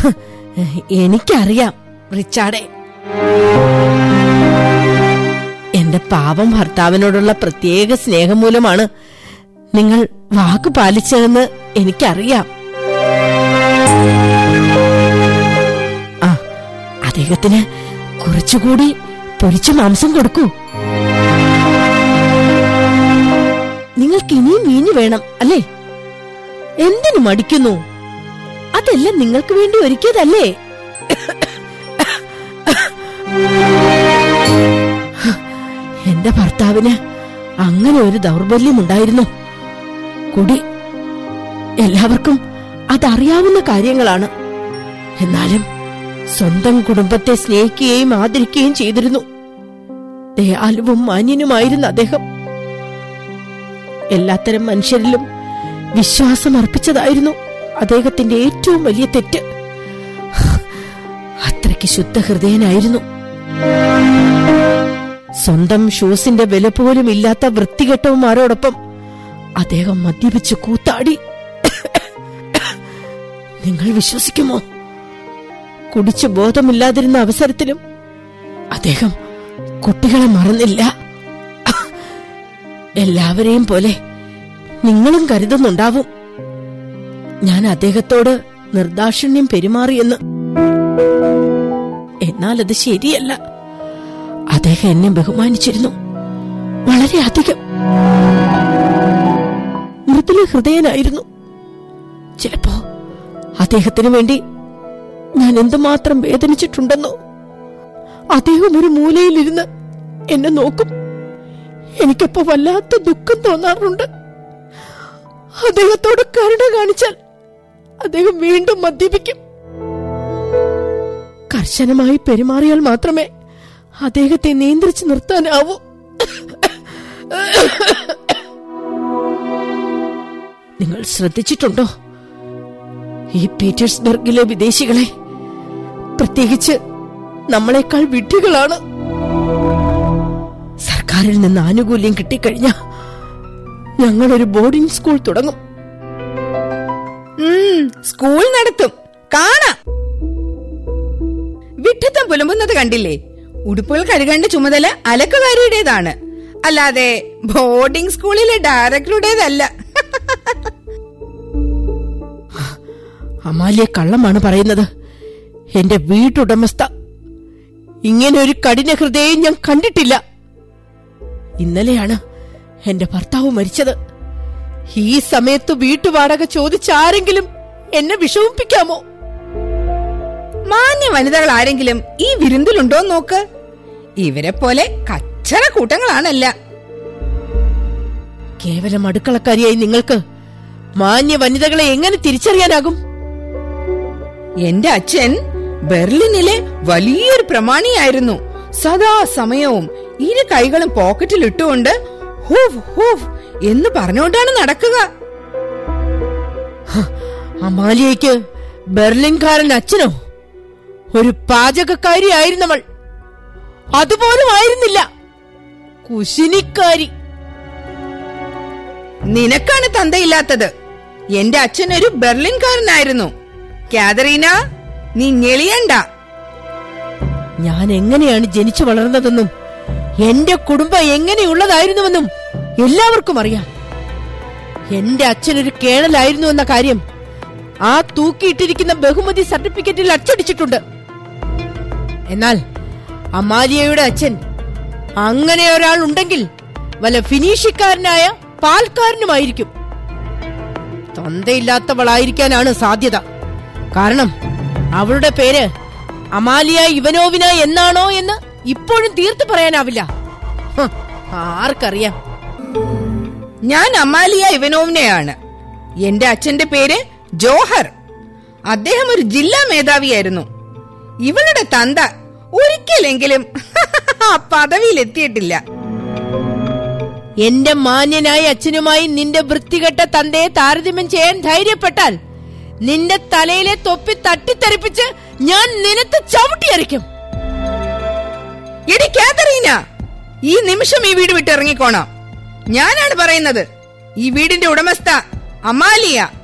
എനിക്കറിയാം റിച്ചാർഡേ എന്റെ പാവം ഭർത്താവിനോടുള്ള പ്രത്യേക സ്നേഹം മൂലമാണ് നിങ്ങൾ വാക്ക് പാലിച്ചതെന്ന് എനിക്കറിയാം ആ അദ്ദേഹത്തിന് കുറച്ചുകൂടി പൊരിച്ച മാംസം കൊടുക്കൂ നിങ്ങൾക്ക് ഇനിയും വീഞ്ഞു വേണം അല്ലേ എന്തിനു മടിക്കുന്നു അതെല്ലാം നിങ്ങൾക്ക് വേണ്ടി ഒരുക്കിയതല്ലേ എന്റെ ഭർത്താവിന് അങ്ങനെ ഒരു ദൗർബല്യമുണ്ടായിരുന്നു കുടി എല്ലാവർക്കും അതറിയാവുന്ന കാര്യങ്ങളാണ് എന്നാലും സ്വന്തം കുടുംബത്തെ സ്നേഹിക്കുകയും ആദരിക്കുകയും ചെയ്തിരുന്നു ദയാലുവും മാന്യനുമായിരുന്ന അദ്ദേഹം എല്ലാത്തരം മനുഷ്യരിലും വിശ്വാസം അർപ്പിച്ചതായിരുന്നു അദ്ദേഹത്തിന്റെ ഏറ്റവും വലിയ തെറ്റ് അത്രയ്ക്ക് ശുദ്ധഹൃദയനായിരുന്നു സ്വന്തം ഷൂസിന്റെ വില പോലും ഇല്ലാത്ത വൃത്തികെട്ടവന്മാരോടൊപ്പം അദ്ദേഹം മദ്യപിച്ച് കൂത്താടി നിങ്ങൾ വിശ്വസിക്കുമോ കുടിച്ചു ബോധമില്ലാതിരുന്ന അവസരത്തിലും അദ്ദേഹം കുട്ടികളെ മറന്നില്ല എല്ലാവരെയും പോലെ നിങ്ങളും കരുതുന്നുണ്ടാവും ഞാൻ അദ്ദേഹത്തോട് നിർദാക്ഷിണ്യം പെരുമാറിയെന്ന് എന്നാൽ അത് ശരിയല്ല അദ്ദേഹം എന്നെ ബഹുമാനിച്ചിരുന്നു വളരെയധികം മൃദുല ഹൃദയനായിരുന്നു ചിലപ്പോ അദ്ദേഹത്തിന് വേണ്ടി ഞാൻ എന്തുമാത്രം വേദനിച്ചിട്ടുണ്ടെന്നോ അദ്ദേഹം ഒരു മൂലയിലിരുന്ന് എന്നെ നോക്കും എനിക്കപ്പോ വല്ലാത്ത ദുഃഖം തോന്നാറുണ്ട് അദ്ദേഹത്തോട് കരുണ കാണിച്ചാൽ അദ്ദേഹം വീണ്ടും മദ്യപിക്കും കർശനമായി പെരുമാറിയാൽ മാത്രമേ അദ്ദേഹത്തെ നിയന്ത്രിച്ചു നിർത്താനാവൂ നിങ്ങൾ ശ്രദ്ധിച്ചിട്ടുണ്ടോ ഈ പീറ്റേഴ്സ്ബർഗിലെ വിദേശികളെ പ്രത്യേകിച്ച് നമ്മളെക്കാൾ വിഡ്ഢികളാണ് സർക്കാരിൽ നിന്ന് ആനുകൂല്യം കിട്ടിക്കഴിഞ്ഞ ഞങ്ങളൊരു ബോർഡിംഗ് സ്കൂൾ തുടങ്ങും ഉം, സ്കൂൾ നടത്തും കാണാം വിഡ്ഢിത്തം പുലമ്പുന്നത് കണ്ടില്ലേ ഉടുപ്പുകൾ കഴുകേണ്ട ചുമതല അലക്കുകാരിയുടേതാണ് അല്ലാതെ ബോർഡിംഗ് സ്കൂളിലെ ഡയറക്ടറുടേതല്ല അമാലിയ കള്ളമാണ് പറയുന്നത് എന്റെ വീട്ടുടമസ്ഥ ഇങ്ങനെ ഒരു കഠിന ഹൃദയം ഞാൻ കണ്ടിട്ടില്ല ഇന്നലെയാണ് എന്റെ ഭർത്താവ് മരിച്ചത് ഈ സമയത്ത് വീട്ടുവാടക ചോദിച്ച ആരെങ്കിലും എന്നെ വിഷമിപ്പിക്കാമോ മാന്യ വനിതകൾ ആരെങ്കിലും ഈ വിരുന്നിലുണ്ടോ നോക്ക് ഇവരെ പോലെ കച്ചറ കൂട്ടങ്ങളാണല്ല കേവലം അടുക്കളക്കാരിയായി നിങ്ങൾക്ക് മാന്യ വനിതകളെ എങ്ങനെ തിരിച്ചറിയാനാകും എന്റെ അച്ഛൻ ബെർലിനിലെ വലിയൊരു പ്രമാണിയായിരുന്നു സദാ സമയവും ഇരു കൈകളും പോക്കറ്റിൽ ഇട്ടുകൊണ്ട് ഹൂഫ് ഹൂഫ് എന്ന് പറഞ്ഞുകൊണ്ടാണ് നടക്കുക അമാലിയയ്ക്ക് ബെർലിൻകാരൻ അച്ഛനോ ഒരു പാചകക്കാരി ആയിരുന്നവൾ അതുപോലും ആയിരുന്നില്ല കുശിനിക്കാരി നിനക്കാണ് തന്തയില്ലാത്തത് എന്റെ അച്ഛൻ ഒരു ബെർലിൻകാരനായിരുന്നു കാതറീന നീ ഞെളിയണ്ട ഞാൻ എങ്ങനെയാണ് ജനിച്ചു വളർന്നതെന്നും എന്റെ കുടുംബം എങ്ങനെയുള്ളതായിരുന്നുവെന്നും എല്ലാവർക്കും അറിയാം എന്റെ അച്ഛനൊരു കേണലായിരുന്നു എന്ന കാര്യം ആ തൂക്കിയിട്ടിരിക്കുന്ന ബഹുമതി സർട്ടിഫിക്കറ്റിൽ അച്ചടിച്ചിട്ടുണ്ട് എന്നാൽ അമാലിയയുടെ അച്ഛൻ അങ്ങനെ ഒരാൾ ഉണ്ടെങ്കിൽ വല്ല ഫിനീഷിക്കാരനായ പാൽക്കാരനുമായിരിക്കും തൊന്തയില്ലാത്തവളായിരിക്കാനാണ് സാധ്യത കാരണം അവളുടെ പേര് അമാലിയ ഇവനോവിന എന്നാണോ എന്ന് ഇപ്പോഴും തീർത്തു പറയാനാവില്ല ഹ്, ആർക്കറിയാം ഞാൻ അമാലിയ ഇവനോവിനെയാണ് എന്റെ അച്ഛന്റെ പേര് ജോഹർ അദ്ദേഹം ഒരു ജില്ലാ മേധാവിയായിരുന്നു ഇവളുടെ തന്ത ഒരിക്കലെങ്കിലും ആ പദവിയിൽ എത്തിയിട്ടില്ല എന്റെ മാന്യനായ അച്ഛനുമായി നിന്റെ വൃത്തികെട്ട തന്തയെ താരതമ്യം ചെയ്യാൻ ധൈര്യപ്പെട്ടാൽ നിന്റെ തലയിലെ തൊപ്പി തട്ടിത്തെറിപ്പിച്ച് ഞാൻ നിനത്ത് ചവിട്ടിയറിക്കും എടി കാതറീന ഈ നിമിഷം ഈ വീട് വിട്ട് ഇറങ്ങിക്കോണം ഞാനാണ് പറയുന്നത് ഈ വീടിന്റെ ഉടമസ്ഥ അമാലിയ